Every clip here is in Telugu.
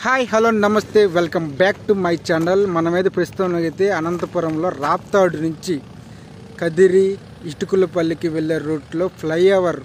హాయ్ హలో నమస్తే welcome back to my channel మనమైతే ప్రస్తుతం అయితే అనంతపురంలో రాప్తాడు నుంచి కదిరి ఇటుకులపల్లికి వెళ్ళే రూట్లో ఫ్లైఓవర్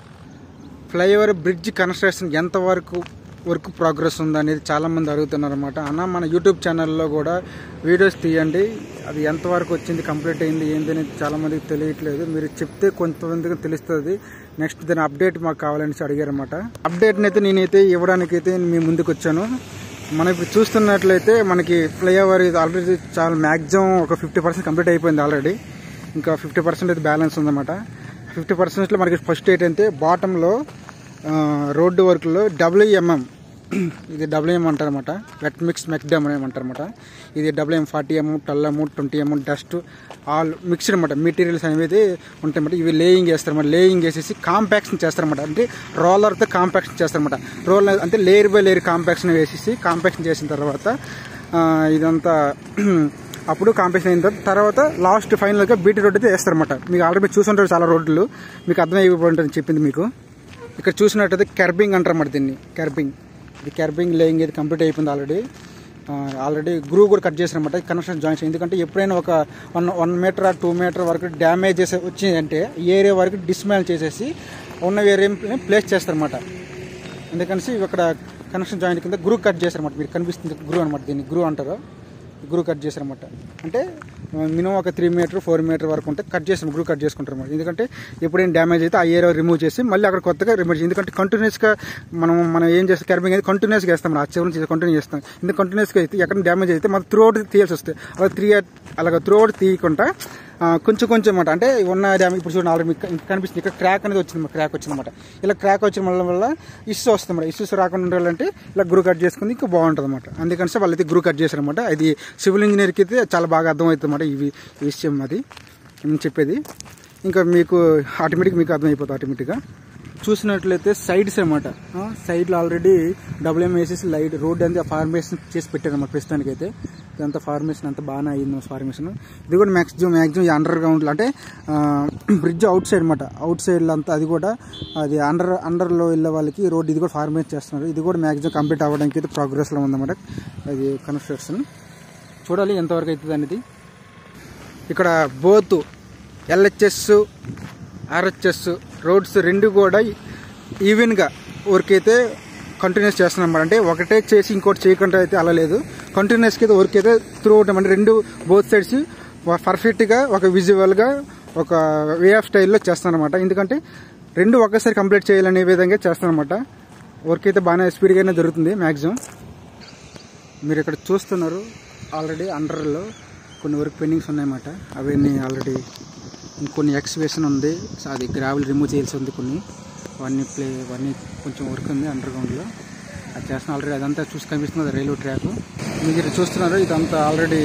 ఫ్లైఓవర్ బ్రిడ్జ్ కన్స్ట్రక్షన్ ఎంతవరకు వర్క్ ప్రోగ్రెస్ ఉందా అనేది చాలామంది అడుగుతున్నారు అనమాట అన్న మన యూట్యూబ్ ఛానల్లో కూడా వీడియోస్ తీయండి అది ఎంతవరకు వచ్చింది కంప్లీట్ అయింది ఏంది అనేది చాలామందికి తెలియట్లేదు మీరు చెప్తే కొంతమందికి తెలుస్తుంది నెక్స్ట్ దాని అప్డేట్ మాకు కావాలని అడిగారన్నమాట అప్డేట్ని అయితే నేనైతే ఇవ్వడానికైతే మీ ముందుకు వచ్చాను మనం ఇప్పుడు చూస్తున్నట్లయితే మనకి ఫ్లైఓవర్ ఇది ఆల్రెడీ చాలా మ్యాక్సిమం ఒక ఫిఫ్టీ పర్సెంట్ కంప్లీట్ అయిపోయింది ఆల్రెడీ ఇంకా ఫిఫ్టీ పర్సెంట్ అయితే బ్యాలెన్స్ ఉందన్నమాట ఫిఫ్టీ పర్సెంట్లో మనకి ఫస్ట్ ఏంటంటే బాటంలో రోడ్డు వర్క్లో డబ్ల్యూఎంఎం ఇది డబ్ల్యూఎం అంటారన్నమాట వెట్ మిక్స్ మెక్డమ్ అని అంటారన్నమాట ఇది WM forty M twelve M twenty M dust all mixed అనమాట మెటీరియల్స్ అనేవి ఉంటాయన్నమాట ఇవి లేయింగ్ చేస్తారన్నమాట లేయింగ్ వేసేసి కాంపాక్షన్ చేస్తారన్నమాట అంటే రోలర్తో కాంపాక్షన్ చేస్తారన్నమాట రోలర్ అంటే లేయర్ బై లేయర్ కాంపాక్షన్ వేసేసి కాంపాక్షన్ చేసిన తర్వాత ఆ, ఇదంతా అప్పుడు కాంపిటీషన్ అయిన తర్వాత తర్వాత లాస్ట్ ఫైనల్గా బీటీ రోడ్ అయితే వేస్తారన్నమాట మీకు ఆల్రెడీ చూసుంటారు చాలా రోడ్లు మీకు అర్థమైపోయి ఉంటుంది చెప్పింది మీకు ఇక్కడ చూసినట్టయితే కెర్బింగ్ అంటారన్నమాట దీన్ని కెర్బింగ్ ఇది కెర్బింగ్ లేయింగ్ ఇది కంప్లీట్ అయిపోయింది ఆల్రెడీ ఆల్రెడీ గ్రూ కూడా కట్ చేశారన్నమాట కనెక్షన్ జాయింట్స్ ఎందుకంటే ఎప్పుడైనా ఒక one one metre two metre వరకు డ్యామేజెస్ వచ్చిందంటే ఈ ఏరియా వరకు డిస్మాల్ చేసేసి ఉన్న ఏరియా ప్లేస్ చేస్తారన్నమాట ఎందుకనేసి ఇక్కడ కనెక్షన్ జాయింట్ కింద గ్రూ కట్ చేశారన్నమాట మీరు కనిపిస్తుంది గ్రూ అనమాట దీన్ని గ్రూ అంటారు గ్రూ కట్ చేశారన్నమాట అంటే మినిమం ఒక త్రీ మీటర్ ఫోర్ మీటర్ వరకు ఉంటే కట్ చేసి గ్రూ కట్ చేసుకుంటారు అన్నమాట ఎందుకంటే ఎప్పుడైనా డ్యామేజ్ అయితే ఆ ఏరియా రిమూవ్ చేసి మళ్ళీ అక్కడ కొత్తగా రిమూవ్ చేసి ఎందుకంటే కంటిన్యూస్గా మనం మనం ఏం చేస్తాం క్యారింగ్ అయితే కంటిన్యూస్గా వేస్తాం ఆ చివరి నుంచి కంటిన్యూ చేస్తాం ఎందుకంటే కంటిన్యూస్గా అయితే ఎక్కడ డ్యామేజ్ అయితే మనం త్రూ అవుట్ తీయాల్సి వస్తుంది అలా త్రీ అలాగ త్రూ అవుట్ తీయకుండా ఆ, కొంచెం కొంచెం అనమాట అంటే ఉన్న డ్యామేజ్ ఇప్పుడు చూడండి ఆల్రెడీ మీకు కన్- కనిపిస్తుంది ఇక్కడ క్రాక్ అనేది వచ్చింది క్రాక్ వచ్చిందన్నమాట ఇలా క్రాక్ వచ్చిన వల్ల వల్ల ఇష్యూ వస్తుంది అన్నమాట ఇష్యూస్ రాకుండా ఉండాలంటే ఇలా గ్రూ కట్ చేసుకుంది ఇంకా బాగుంటుంది అనమాట అందుకని వాళ్ళైతే గ్రూ కట్ చేశారనమాట అది సివిల్ ఇంజనీర్కి అయితే చాలా బాగా అర్థమవుతుంది అనమాట ఇవి ఈ విషయం అది నేను చెప్పేది ఇంకా మీకు ఆటోమేటిక్ మీకు అర్థమైపోతుంది ఆటోమేటిక్గా చూసినట్లయితే సైడ్స్ అనమాట సైడ్లో ఆల్రెడీ డబ్ల్యూఎం వేసేసి లైట్ రోడ్ అంతా ఫార్మేషన్ చేసి పెట్టారన్నమాట ప్రస్తుతానికి అయితే ఇదంతా ఫార్మేషన్ అంతా బాగానే అయింది ఫార్మేషన్ ఇది కూడా మ్యాక్సిమం మ్యాక్సిమం అండర్ గ్రౌండ్లో అంటే బ్రిడ్జ్ అవుట్ సైడ్ అనమాట అవుట్ సైడ్లో అంతా అది కూడా అది అండర్ అండర్లో వెళ్ళే వాళ్ళకి రోడ్ ఇది కూడా ఫార్మేట్ చేస్తున్నారు ఇది కూడా మ్యాక్సిమం కంప్లీట్ అవ్వడానికి అయితే ప్రోగ్రెస్లో ఉందన్నమాట అది కన్స్ట్రక్షన్ చూడాలి ఎంతవరకు అవుతుంది అనేది ఇక్కడ బోత్ ఎల్హెచ్ఎస్ ఆర్హెచ్ఎస్ రోడ్స్ రెండు కూడా ఈవెన్గా వర్క్ అయితే కంటిన్యూస్ చేస్తున్నాం అన్నమాట అంటే ఒకటే చేసి ఇంకోటి చేయకుండా అయితే అలా లేదు కంటిన్యూస్గా అయితే వర్క్ అయితే త్రూ అవుట్ అంటే రెండు బోత్ సైడ్స్ పర్ఫెక్ట్గా ఒక విజువల్గా ఒక వే ఆఫ్ స్టైల్లో చేస్తానమాట ఎందుకంటే రెండు ఒకేసారి కంప్లీట్ చేయాలనే విధంగా చేస్తానమాట వర్క్ అయితే బాగానే స్పీడ్గానే జరుగుతుంది మ్యాక్సిమం మీరు ఇక్కడ చూస్తున్నారు ఆల్రెడీ అండర్లో కొన్ని వర్క్ పెండింగ్స్ ఉన్నాయన్నమాట అవన్నీ ఆల్రెడీ ఇంకొన్ని ఎక్స్వేషన్ ఉంది సో అది గ్రావెల్ రిమూవ్ చేయాల్సి ఉంది కొన్ని అవన్నీ ప్లే అవన్నీ కొంచెం వర్క్ ఉంది అండర్ గ్రౌండ్లో అది చేస్తున్న ఆల్రెడీ అదంతా చూసి కనిపిస్తుంది రైల్వే ట్రాక్ మీరు ఇక్కడ చూస్తున్నారు ఇదంతా ఆల్రెడీ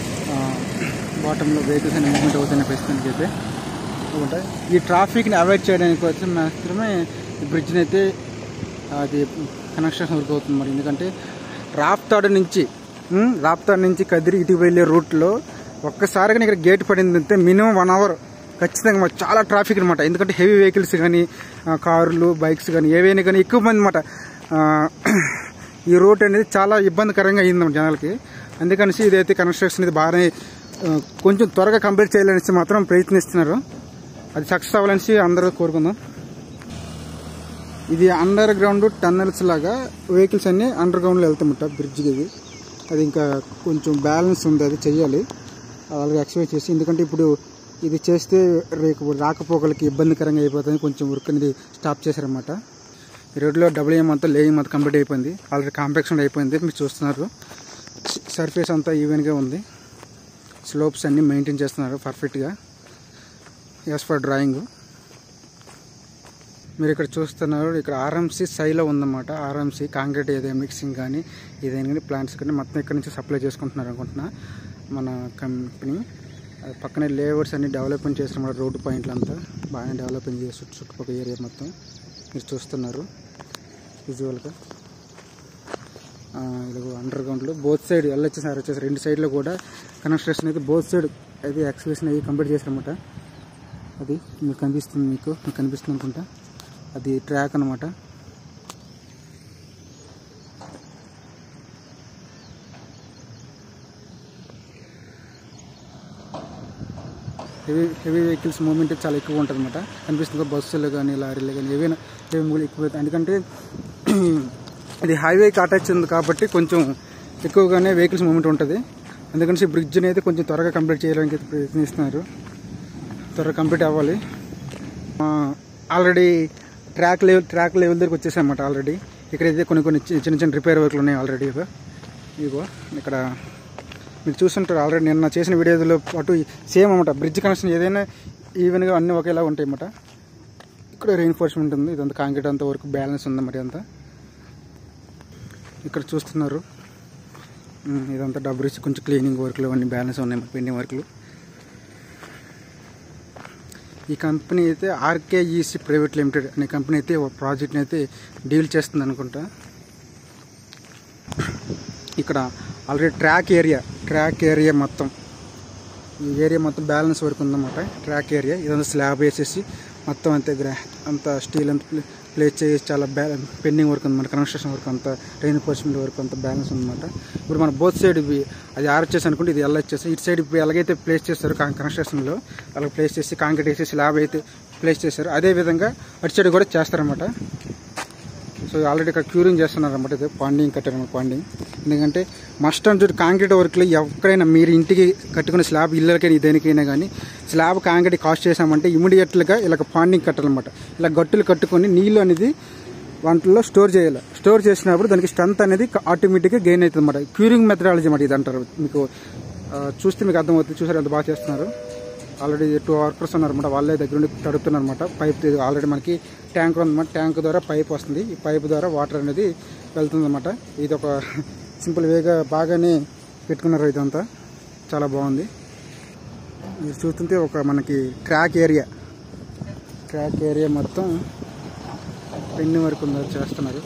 బాటంలో వెహికల్స్ అన్ని మూవ్మెంట్ అవుతున్నాయి ప్రస్తుతానికి అయితే ఉంటాయి ఈ ట్రాఫిక్ని అవాయిడ్ చేయడానికి వచ్చి మాత్రమే ఈ బ్రిడ్జ్ని అయితే అది కనెక్షన్ వర్క్ అవుతుంది మరి ఎందుకంటే రాప్తాడు నుంచి ఉమ్, రాప్తాడు నుంచి కదిరి ఇటు వెళ్ళే రూట్లో ఒక్కసారిగా ఇక్కడ గేట్ పడింది అంటే మినిమం వన్ అవర్ ఖచ్చితంగా మరి చాలా ట్రాఫిక్ అనమాట ఎందుకంటే హెవీ వెహికల్స్ కానీ కార్లు బైక్స్ కానీ ఏవైనా కానీ ఎక్కువ మంది అనమాట ఈ రూట్ అనేది చాలా ఇబ్బందికరంగా అయింది జనాలకి అందుకనేసి ఇదైతే కన్స్ట్రక్షన్ ఇది బాగానే ఆ, కొంచెం త్వరగా కంప్లీట్ చేయాలనేసి మాత్రం ప్రయత్నిస్తున్నారు అది సక్సెస్ అవ్వాలనేసి అందరూ కోరుకుందాం ఇది అండర్ గ్రౌండ్ టన్నల్స్ లాగా వెహికల్స్ అన్ని అండర్ గ్రౌండ్లో వెళ్తామట బ్రిడ్జ్కి ఇది అది ఇంకా కొంచెం బ్యాలెన్స్ ఉంది అది చెయ్యాలి అలాగే ఎక్స్ప్లెయిన్ చేసి ఎందుకంటే ఇప్పుడు ఇది చేస్తే రేపు రాకపోకలకి ఇబ్బందికరంగా అయిపోతుంది కొంచెం వర్క్ అనేది స్టాప్ చేశారన్నమాట ఈ రోడ్లో డబ్ల్యూఎం అంతా లేయింగ్ అంతా కంప్లీట్ అయిపోయింది ఆల్రెడీ కాంపాక్షన్ అయిపోయింది మీరు చూస్తున్నారు సర్ఫేస్ అంతా ఈవెన్గా ఉంది స్లోప్స్ అన్ని మెయింటైన్ చేస్తున్నారు పర్ఫెక్ట్గా యాజ్ ఫర్ డ్రాయింగ్ మీరు ఇక్కడ చూస్తున్నారు ఇక్కడ ఆర్ఎంసీ సైలో ఉందన్నమాట ఆర్ఎంసీ కాంక్రీట్ ఏదైనా మిక్సింగ్ కానీ ఏదైనా కానీ ప్లాంట్స్ కానీ మొత్తం ఇక్కడ నుంచి సప్లై చేసుకుంటున్నారు అనుకుంటున్నా మన కంపెనీ అది పక్కనే లేఅవుట్స్ అన్ని డెవలప్మెంట్ చేస్తున్నారు రోడ్డు పాయింట్లు అంతా బాగానే డెవలప్మెంట్ చేసి చుట్టూ- చుట్టుపక్కల ఏరియా మొత్తం మీరు చూస్తున్నారు విజువల్గా ఇదిగో అండర్ గ్రౌండ్లో బోత్ సైడ్ ఎల్హెచ్ఎస్ ఆర్హెచ్ఎస్ రెండు సైడ్లో కూడా కన్స్ట్రక్షన్ అయితే బోత్ సైడ్ అయితే ఎక్స్ప్రెషన్ అయ్యి కంప్లీట్ చేశారన్నమాట అది మీకు కనిపిస్తుంది మీకు మీకు కనిపిస్తుంది అనుకుంటా అది ట్రాక్ అనమాట హెవీ హెవీ వెహికల్స్ మూవ్మెంట్ చాలా ఎక్కువ ఉంటుంది అనమాట కనిపిస్తుంది కదా, బస్సులు కానీ లారీలు కానీ ఏవైనా హెవీ మూవీ ఎక్కువ అవుతాయి. ఎందుకంటే ఇది హైవేకి అటాచ్ ఉంది కాబట్టి కొంచెం ఎక్కువగానే వెహికల్స్ మూవ్మెంట్ ఉంటుంది అందుకని ఈ బ్రిడ్జ్ అనేది కొంచెం త్వరగా కంప్లీట్ చేయడానికి ప్రయత్నిస్తున్నారు త్వరగా కంప్లీట్ అవ్వాలి already track level track level దగ్గరికి వచ్చేసామన్నమాట ఆల్రెడీ ఇక్కడైతే కొన్ని కొన్ని చి- చిన్న చిన్న రిపేర్ వర్క్లు ఉన్నాయి ఆల్రెడీ ఇగో ఇగో ఇక్కడ మీరు చూస్తుంటారు ఆల్రెడీ నిన్న చేసిన వీడియోలో పాటు సేమ్ అన్నమాట బ్రిడ్జ్ కనెక్షన్ ఏదైనా ఈవెన్గా అన్నీ ఒకేలా ఉంటాయి అన్నమాట ఇక్కడ రెయిన్ఫోర్స్మెంట్ ఉంది ఇదంతా కాంక్రీట్ అంతా వరకు బ్యాలెన్స్ ఉంది మరి అంతా ఇక్కడ చూస్తున్నారు ఉమ్, ఇదంతా డబ్బు ఇచ్చి కొంచెం క్లీనింగ్ వర్క్లు అన్ని బ్యాలెన్స్ ఉన్నాయి పెండింగ్ వర్క్లు ఈ కంపెనీ అయితే ఆర్కేఈసి ప్రైవేట్ లిమిటెడ్ అనే కంపెనీ అయితే ఒక ప్రాజెక్ట్ని అయితే డీల్ చేస్తుంది అనుకుంటా ఇక్కడ already track area track area మొత్తం ఈ ఏరియా మొత్తం బ్యాలెన్స్ వరకు ఉందన్నమాట ట్రాక్ ఏరియా ఇదంతా స్లాబ్ వేసేసి మొత్తం అంతే గ్రా అంత స్టీల్ అంత ప్లే- ప్లేస్ చేసి చాలా బ్యా పెండింగ్ వర్క్ ఉందన్నమాట కన్స్ట్రక్షన్ వర్క్ అంతా రెయిన్ఫోర్స్మెంట్ వర్క్ అంతా బ్యాలెన్స్ ఉందన్నమాట ఇప్పుడు మన బోత్ సైడ్ ఇవి అది ఆర్చెస్ అనుకుంటే ఇది ఎల్ వచ్చేసి ఇటు సైడ్ ఇప్పుడు ఎలాగైతే ప్లేస్ చేస్తారో కన్స్ట్రక్షన్లో అలా ప్లేస్ చేసి కాంక్రీట్ వేసి స్లాబ్ అయితే ప్లేస్ చేశారు అదే విధంగా అటు సైడ్ కూడా చేస్తారన్నమాట సో ఆల్రెడీ ఇక్కడ క్యూరింగ్ చేస్తున్నారు అనమాట ఇది పాండింగ్ కట్టారన్నమాట పాండింగ్ ఎందుకంటే మస్ట్ అండ్ కాంక్రీట్ వర్క్లో ఎక్కడైనా మీరు ఇంటికి కట్టుకునే స్లాబ్ ఇళ్ళకైనా దేనికైనా కానీ స్లాబ్ కాంక్రీట్ కాస్ట్ చేసామంటే ఇమీడియట్గా ఇలా పాండింగ్ కట్టాలన్నమాట ఇలా గట్టులు కట్టుకొని నీళ్ళు అనేది వాటిలో స్టోర్ చేయాలి స్టోర్ చేసినప్పుడు దానికి స్ట్రెంత్ అనేది ఆటోమేటిక్గా గెయిన్ అవుతుంది అనమాట క్యూరింగ్ మెథడాలజీ అన్నమాట ఇది అంటారు మీకు ఆ, చూస్తే మీకు అర్థమవుతుంది చూసారు ఎంత బాగా చేస్తున్నారు ఆల్రెడీ టూ వర్కర్స్ ఉన్నారన్నమాట వాళ్ళే దగ్గర నుండి తడుపుతున్నారు అనమాట పైప్ ఆల్రెడీ మనకి ట్యాంక్ ఉందన్నమాట ట్యాంక్ ద్వారా పైప్ వస్తుంది ఈ పైప్ ద్వారా వాటర్ అనేది వెళ్తుందన్నమాట ఇది ఒక సింపుల్ వేగా బాగానే పెట్టుకున్నారు ఇదంతా చాలా బాగుంది మీరు చూస్తుంటే ఒక మనకి క్రాక్ ఏరియా క్రాక్ ఏరియా మొత్తం పెన్ను వరకు ఉందో చేస్తున్నారు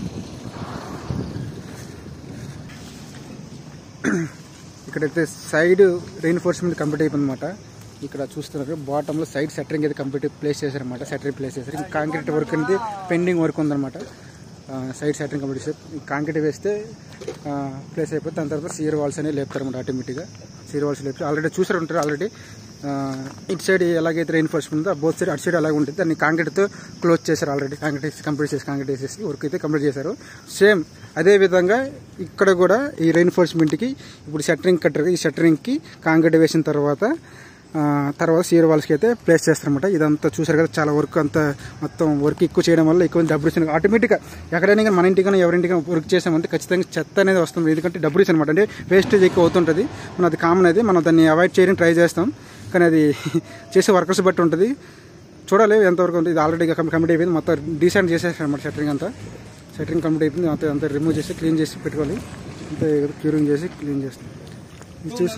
ఇక్కడైతే సైడ్ రెయిన్ఫోర్స్మెంట్ కంప్లీట్ అయిపోయింది అనమాట ఇక్కడ చూస్తున్నారు బాటంలో సైడ్ సెటరింగ్ అయితే కంప్లీట్ ప్లేస్ చేశారనమాట సెటరింగ్ ప్లేస్ చేశారు ఇంకా కాంక్రీట్ వర్క్ అనేది పెండింగ్ వర్క్ ఉందన్నమాట సైడ్ సెటరింగ్ కంప్లీట్ చేసి కాంక్రీట్ వేస్తే ప్లేస్ అయిపోతే దాని తర్వాత సీర్ వాల్స్ అనేవి లేపుతారన్నమాట ఆటోమేటిక్గా సీర్ వాల్స్ లేపుతారు ఆల్రెడీ చూసారు ఉంటారు ఆల్రెడీ ఇటు సైడ్ ఎలాగైతే రెయిన్ఫోర్స్మెంట్ ఉందో బోత్ సైడ్ అటు సైడ్ అలాగే ఉంటుంది దాన్ని కాంక్రీట్తో క్లోజ్ చేశారు ఆల్రెడీ కాంక్రీట్ కంప్లీట్ చేసి కాంక్రీట్ వేసేసి వర్క్ అయితే కంప్లీట్ చేశారు సేమ్ అదే విధంగా ఇక్కడ కూడా ఈ రెయిన్ఫోర్స్మెంట్కి ఇప్పుడు షట్టరింగ్ కట్టర్ ఈ షట్టరింగ్కి కాంక్రీట్ వేసిన తర్వాత ఆ, తర్వాత సీర్ వాల్స్కి అయితే ప్లేస్ చేస్తారనమాట ఇదంతా చూసారు కదా చాలా వర్క్ అంతా మొత్తం వర్క్ ఎక్కువ చేయడం వల్ల ఎక్కువ డబ్బులు ఇచ్చిన ఆటోమేటిక్గా ఎక్కడైనా కానీ మన ఇంటికైనా ఎవరింటికైనా వర్క్ చేసామంటే ఖచ్చితంగా చెత్త అనేది వస్తుంది ఎందుకంటే డబ్బులు ఇచ్చి అనమాట అంటే వేస్టేజ్ ఎక్కువ అవుతుంటుంది మనం అది కామన్ అది మనం దాన్ని అవాయిడ్ చేయడానికి ట్రై చేస్తాం కానీ అది చేసే వర్కర్స్ బట్టి ఉంటుంది చూడాలి ఎంతవరకు ఉంది ఇది ఆల్రెడీ కంప్లీట్ అయిపోయింది మొత్తం డీసెంట్ చేసేసారు అనమాట షట్టరింగ్ అంతా షట్టరింగ్ కంప్లీట్ అయిపోయింది అంతా అంతా రిమూవ్ చేసి క్లీన్ చేసి పెట్టుకోవాలి అంతా క్యూరింగ్ చేసి క్లీన్ చేస్తాం ఇది చూసి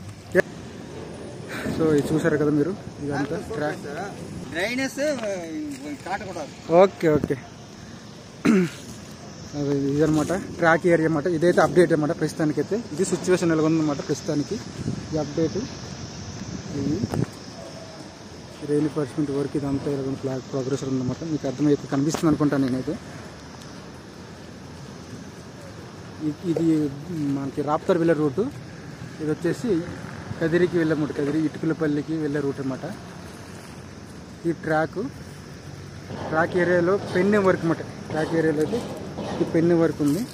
సో ఇది చూసారు కదా మీరు ఇదంతా ట్రాక్ డ్రైనెస్ కాటకూడదు ఓకే ఓకే అది ఇదనమాట ట్రాక్ ఏరియా అన్నమాట ఇదైతే అప్డేట్ అనమాట ప్రస్తుతానికి అయితే ఇది సిచ్యువేషన్ ఎలా ఉందన్నమాట ప్రస్తుతానికి ఈ అప్డేట్ ఇది రెయిన్ఫోర్స్మెంట్ వర్క్ ఇదంతా ఇలా ఉంది ఫ్లాగ్ ప్రోగ్రెస్ ఉందన్నమాట మీకు అర్థమైతే కనిపిస్తుంది అనుకుంటాను నేనైతే ఇ- ఇది మనకి రాప్తార్ వెళ్ళే రూటు ఇది వచ్చేసి కదిరికి వెళ్ళమాట కదిరి ఇటుకలపల్లికి వెళ్ళే రూట్ అనమాట ఈ ట్రాక్ ట్రాక్ ఏరియాలో పెన్ను వర్క్ అనమాట ట్రాక్ ఏరియాలో అయితే ఈ పెన్ను వర్క్ ఉంది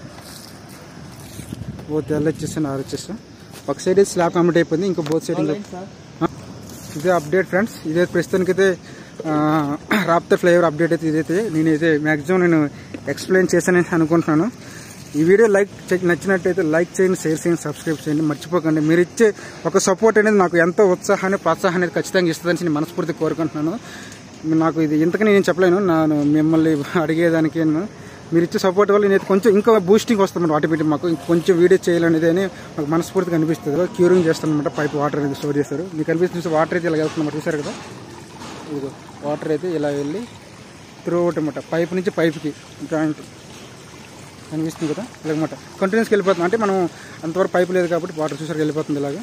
బోత్ ఎల్హెచ్ఎస్ అండ్ ఆర్హెచ్ఎస్ ఒక సైడ్ అయితే స్లాబ్ కంప్లీట్ అయిపోయింది ఇంకో బోత్ సైడ్ ఇదే అప్డేట్ ఫ్రెండ్స్ ఇదే ప్రస్తుతానికి అయితే రాప్తర్ ఫ్లేవర్ అప్డేట్ అయితే ఇదైతే నేనైతే మ్యాక్సిమం నేను ఎక్స్ప్లెయిన్ చేశానని అనుకుంటున్నాను ఈ వీడియో లైక్ చే- నచ్చినట్టయితే లైక్ చేయండి షేర్ చేయండి సబ్స్క్రైబ్ చేయండి మర్చిపోకండి మీరు ఇచ్చే ఒక సపోర్ట్ అనేది నాకు ఎంతో ఉత్సాహాన్ని ప్రోత్సాహాన్ని అనేది ఖచ్చితంగా ఇస్తుందని నేను మనస్ఫూర్తిగా కోరుకుంటున్నాను నాకు ఇది ఇంతకని నేను చెప్పలేను నేను మిమ్మల్ని అడిగేదానికి నేను మీరు ఇచ్చే సపోర్ట్ వల్ల నేను కొంచెం ఇంకా బూస్టింగ్ వస్తుంది ఆటోమేటిక్ మాకు కొంచెం వీడియో చేయాలనేది అని మాకు మనస్ఫూర్తిగా అనిపిస్తుంది క్యూరింగ్ చేస్తానమాట పైప్ వాటర్ అనేది స్టోర్ చేస్తారు మీకు అనిపిస్తుంది వాటర్ అయితే ఇలా వెళ్తున్నమాట చూసారు కదా ఇదిగో వాటర్ అయితే ఇలా వెళ్ళి త్రూ అవుట్ అనమాట పైప్ నుంచి పైప్కి జాయింట్ కనిపిస్తుంది కదా ఇలాగమాట కంటిన్యూస్కి వెళ్ళిపోతుంది అంటే మనం అంతవరకు పైప్ లేదు కాబట్టి వాటర్ చూసారు వెళ్ళిపోతుంది ఇలాగా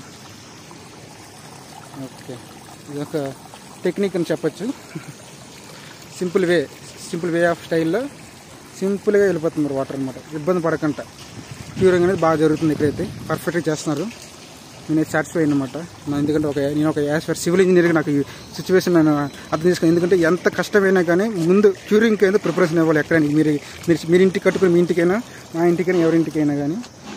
ఓకే ఇది ఒక టెక్నిక్ అని చెప్పొచ్చు simple way simple way of స్టైల్లో సింపుల్గా వెళ్ళిపోతుంది వాటర్ అనమాట ఇబ్బంది పడకుండా క్యూరింగ్ అనేది బాగా జరుగుతుంది ఇక్కడైతే పర్ఫెక్ట్గా చేస్తున్నారు నేను సాటిస్ఫై అనమాట నా ఎందుకంటే ఒక నేను ఒక యాజ్ ఫర్ సివిల్ ఇంజనీర్గా నాకు ఈ సిచ్యువేషన్ నేను అర్థం చేసుకుని ఎందుకంటే ఎంత కష్టమైనా కానీ ముందు క్యూరింగ్ ఏదో ప్రిపరేషన్ ఇవ్వాలి ఎక్కడైనా మీరు మీరు మీరు ఇంటికి కట్టుకుని మీ ఇంటికైనా మా ఇంటికైనా ఎవరింటికైనా కానీ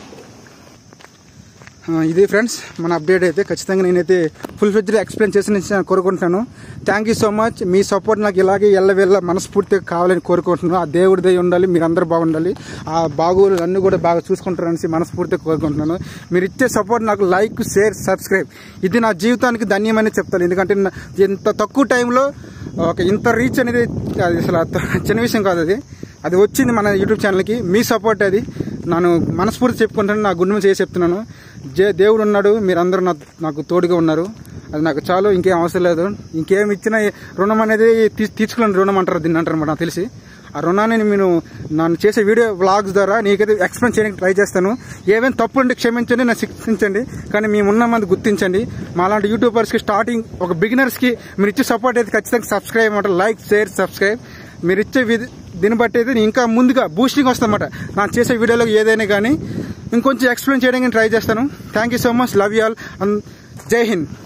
ఆ, ఇది ఫ్రెండ్స్ మన అప్డేట్ అయితే ఖచ్చితంగా నేనైతే ఫుల్ ఫ్లెడ్జ్గా ఎక్స్ప్లెయిన్ చేసి నేను కోరుకుంటున్నాను థ్యాంక్ యూ సో మచ్ మీ సపోర్ట్ నాకు ఇలాగే ఎల్లవెల్ల మనస్ఫూర్తిగా కావాలని కోరుకుంటున్నాను ఆ దేవుడి దయ ఉండాలి మీరు అందరూ బాగుండాలి ఆ బాగోలు అన్నీ కూడా బాగా చూసుకుంటారనేసి మనస్ఫూర్తిగా కోరుకుంటున్నాను మీరు ఇచ్చే సపోర్ట్ నాకు లైక్ షేర్ సబ్స్క్రైబ్ ఇది నా జీవితానికి ధన్యమని చెప్తాను ఎందుకంటే నా- ఇంత తక్కువ టైంలో ఒక ఇంత రీచ్ అనేది అది అసలు అంత చిన్న విషయం కాదు అది అది వచ్చింది మన యూట్యూబ్ ఛానల్కి మీ సపోర్ట్ అది నేను మనస్ఫూర్తి చెప్పుకుంటాను నా గుండె చేసి చెప్తున్నాను జే దేవుడు ఉన్నాడు మీరందరూ నా నాకు తోడుగా ఉన్నారు అది నాకు చాలు ఇంకేం అవసరం లేదు ఇంకేం ఇచ్చినా రుణం అనేది తీ- తీర్చుకుని రుణం అంటారు దీన్ని అంటారు నాకు తెలిసి ఆ రుణాన్ని నేను నన్ను చేసే వీడియో వ్లాగ్స్ ద్వారా నీకైతే ఎక్స్ప్లెయిన్ చేయడానికి ట్రై చేస్తాను ఏమైనా తప్పు ఉంటే క్షమించండి నన్ను శిక్షించండి కానీ మేమున్న మంది గుర్తించండి మాలాంటి యూట్యూబర్స్కి స్టార్టింగ్ ఒక బిగినర్స్కి మీరు ఇచ్చే సపోర్ట్ అయితే ఖచ్చితంగా సబ్స్క్రైబ్ అన్నమాట లైక్ షేర్ సబ్స్క్రైబ్ మీరు ఇచ్చే విధి దీన్ని బట్టి అయితే నేను ఇంకా ముందుగా బూస్టింగ్ వస్తామన్నమాట ನಾನು చేసే వీడియోలో ఏదైనా కానీ ఇంకొంచెం ఎక్స్ప్లెయిన్ చేయడానికి ట్రై చేస్తాను thank you so much love you all Jai Hind